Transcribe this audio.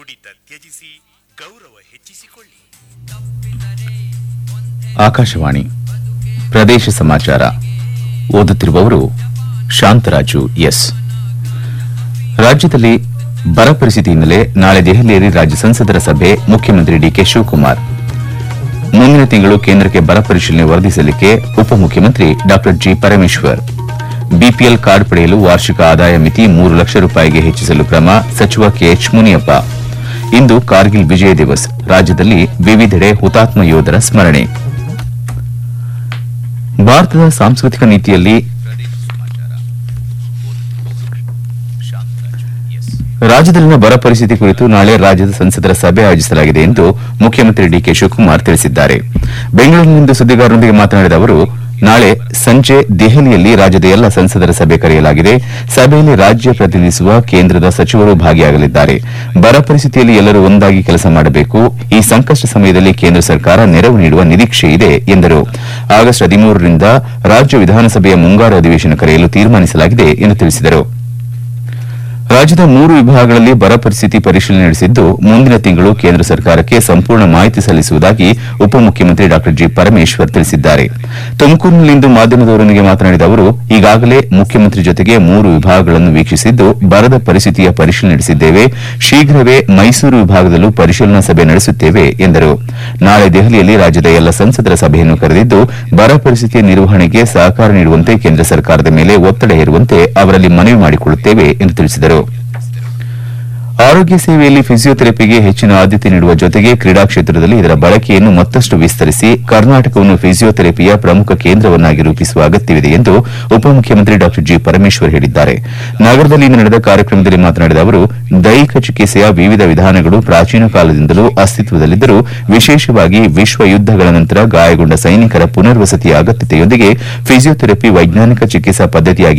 ಕುಡಿತ ತ್ಯಜಿಸಿ ಗೌರವ ಹೆಚ್ಚಿಸಿಕೊಳ್ಳಿ ಆಕಾಶವಾಣಿ ಪ್ರದೇಶ ಸಮಾಚಾರ ಓದುತ್ತಿರುವವರು ಶಾಂತರಾಜು ಎಸ್ ರಾಜ್ಯದಲ್ಲಿ ಬರ ಪರಿಸ್ಥಿತಿ ಹಿನ್ನೆಲೆ ನಾಳೆ ದೆಹಲಿಯಲ್ಲಿ ರಾಜ್ಯ ಸಂಸದರ ಸಭೆ ಮುಖ್ಯಮಂತ್ರಿ ಡಿಕೆ ಶಿವಕುಮಾರ್ ಮುಂದಿನ ತಿಂಗಳು ಕೇಂದ್ರಕ್ಕೆ ಬರ ಪರಿಶೀಲನೆ ವರದಿ ಸಲ್ಲಿಕೆ ಉಪಮುಖ್ಯಮಂತ್ರಿ ಡಾ ಜಿ ಪರಮೇಶ್ವರ್ ಬಿಪಿಎಲ್ ಕಾರ್ಡ್ ಪಡೆಯಲು ವಾರ್ಷಿಕ ಆದಾಯ ಮಿತಿ ಮೂರು ಲಕ್ಷ ರೂಪಾಯಿಗೆ ಹೆಚ್ಚಿಸಲು ಕ್ರಮ ಸಚಿವ ಕೆಎಚ್ ಮುನಿಯಪ್ಪ ಇಂದು ಕಾರ್ಗಿಲ್ ವಿಜಯ ದಿವಸ್ ರಾಜ್ಯದಲ್ಲಿ ವಿವಿಧೆಡೆ ಹುತಾತ್ಮ ಯೋಧರ ಸ್ಮರಣೆ ಭಾರತದ ಸಾಂಸ್ಕೃತಿಕ ನೀತಿಯಲ್ಲಿ ರಾಜ್ಯದಲ್ಲಿನ ಬರ ಪರಿಸ್ಥಿತಿ ಕುರಿತು ನಾಳೆ ರಾಜ್ಯದ ಸಂಸದರ ಸಭೆ ಆಯೋಜಿಸಲಾಗಿದೆ ಎಂದು ಮುಖ್ಯಮಂತ್ರಿ ಡಿಕೆ ಶಿವಕುಮಾರ್ ತಿಳಿಸಿದ್ದಾರೆ ಬೆಂಗಳೂರಿನಲ್ಲಿಂದು ಸುದ್ದಿಗಾರರೊಂದಿಗೆ ಮಾತನಾಡಿದ ಅವರು ನಾಳೆ ಸಂಜೆ ದೆಹಲಿಯಲ್ಲಿ ರಾಜ್ಯದ ಎಲ್ಲ ಸಂಸದರ ಸಭೆ ಕರೆಯಲಾಗಿದೆ ಸಭೆಯಲ್ಲಿ ರಾಜ್ಯ ಪ್ರತಿನಿಧಿಸುವ ಕೇಂದ್ರದ ಸಚಿವರು ಭಾಗಿಯಾಗಲಿದ್ದಾರೆ ಬರ ಪರಿಸ್ಥಿತಿಯಲ್ಲಿ ಎಲ್ಲರೂ ಒಂದಾಗಿ ಕೆಲಸ ಮಾಡಬೇಕು ಈ ಸಂಕಷ್ಟ ಸಮಯದಲ್ಲಿ ಕೇಂದ್ರ ಸರ್ಕಾರ ನೆರವು ನೀಡುವ ನಿರೀಕ್ಷೆ ಇದೆ ಎಂದರು ಆಗಸ್ಟ್ ಹದಿಮೂರರಿಂದ ರಾಜ್ಯ ವಿಧಾನಸಭೆಯ ಮುಂಗಾರು ಅಧಿವೇಶನ ಕರೆಯಲು ತೀರ್ಮಾನಿಸಲಾಗಿದೆ ಎಂದು ತಿಳಿಸಿದರು ರಾಜ್ಯದ ಮೂರು ವಿಭಾಗಗಳಲ್ಲಿ ಬರ ಪರಿಸ್ಥಿತಿ ಪರಿಶೀಲನೆ ನಡೆಸಿದ್ದು ಮುಂದಿನ ತಿಂಗಳು ಕೇಂದ್ರ ಸರ್ಕಾರಕ್ಕೆ ಸಂಪೂರ್ಣ ಮಾಹಿತಿ ಸಲ್ಲಿಸುವುದಾಗಿ ಉಪಮುಖ್ಯಮಂತ್ರಿ ಡಾ ಜಿ ಪರಮೇಶ್ವರ್ ತಿಳಿಸಿದ್ದಾರೆ ತುಮಕೂರಿನಲ್ಲಿಂದು ಮಾಧ್ಯಮದವರೊಂದಿಗೆ ಮಾತನಾಡಿದ ಅವರು ಈಗಾಗಲೇ ಮುಖ್ಯಮಂತ್ರಿ ಜೊತೆಗೆ ಮೂರು ವಿಭಾಗಗಳನ್ನು ವೀಕ್ಷಿಸಿದ್ದು ಬರದ ಪರಿಸ್ಥಿತಿಯ ಪರಿಶೀಲನೆ ನಡೆಸಿದ್ದೇವೆ ಶೀಘ್ರವೇ ಮೈಸೂರು ವಿಭಾಗದಲ್ಲೂ ಪರಿಶೀಲನಾ ಸಭೆ ನಡೆಸುತ್ತೇವೆ ಎಂದರು ನಾಳೆ ದೆಹಲಿಯಲ್ಲಿ ರಾಜ್ಯದ ಎಲ್ಲ ಸಂಸದರ ಸಭೆಯನ್ನು ಕರೆದಿದ್ದು ಬರ ಪರಿಸ್ಥಿತಿಯ ನಿರ್ವಹಣೆಗೆ ಸಹಕಾರ ನೀಡುವಂತೆ ಕೇಂದ್ರ ಸರ್ಕಾರದ ಮೇಲೆ ಒತ್ತಡ ಹೇರುವಂತೆ ಅವರಲ್ಲಿ ಮನವಿ ಮಾಡಿಕೊಳ್ಳುತ್ತೇವೆ ಎಂದು ತಿಳಿಸಿದರು ಆರೋಗ್ಯ ಸೇವೆಯಲ್ಲಿ ಫಿಸಿಯೋಥೆರಪಿಗೆ ಹೆಚ್ಚಿನ ಆದ್ಯತೆ ನೀಡುವ ಜೊತೆಗೆ ಕ್ರೀಡಾ ಕ್ಷೇತ್ರದಲ್ಲಿ ಇದರ ಬಳಕೆಯನ್ನು ಮತ್ತಷ್ಟು ವಿಸ್ತರಿಸಿ ಕರ್ನಾಟಕವನ್ನು ಫಿಸಿಯೋಥೆರಪಿಯ ಪ್ರಮುಖ ಕೇಂದ್ರವನ್ನಾಗಿ ರೂಪಿಸುವ ಅಗತ್ಯವಿದೆ ಎಂದು ಉಪಮುಖ್ಯಮಂತ್ರಿ ಡಾ ಜಿ ಪರಮೇಶ್ವರ್ ಹೇಳಿದ್ದಾರೆ ನಗರದಲ್ಲಿ ಇಂದು ನಡೆದ ಕಾರ್ಯಕ್ರಮದಲ್ಲಿ ಮಾತನಾಡಿದ ಅವರು ದೈಹಿಕ ಚಿಕಿತ್ಸೆಯ ವಿವಿಧ ವಿಧಾನಗಳು ಪ್ರಾಚೀನ ಕಾಲದಿಂದಲೂ ಅಸ್ತಿತ್ವದಲ್ಲಿದ್ದರೂ ವಿಶೇಷವಾಗಿ ವಿಶ್ವ ಯುದ್ದಗಳ ನಂತರ ಗಾಯಗೊಂಡ ಸೈನಿಕರ ಪುನರ್ವಸತಿಯ ಅಗತ್ಯತೆಯೊಂದಿಗೆ ಫಿಸಿಯೋಥೆರಪಿ ವೈಜ್ಞಾನಿಕ ಚಿಕಿತ್ಸಾ ಪದ್ದತಿಯಾಗಿ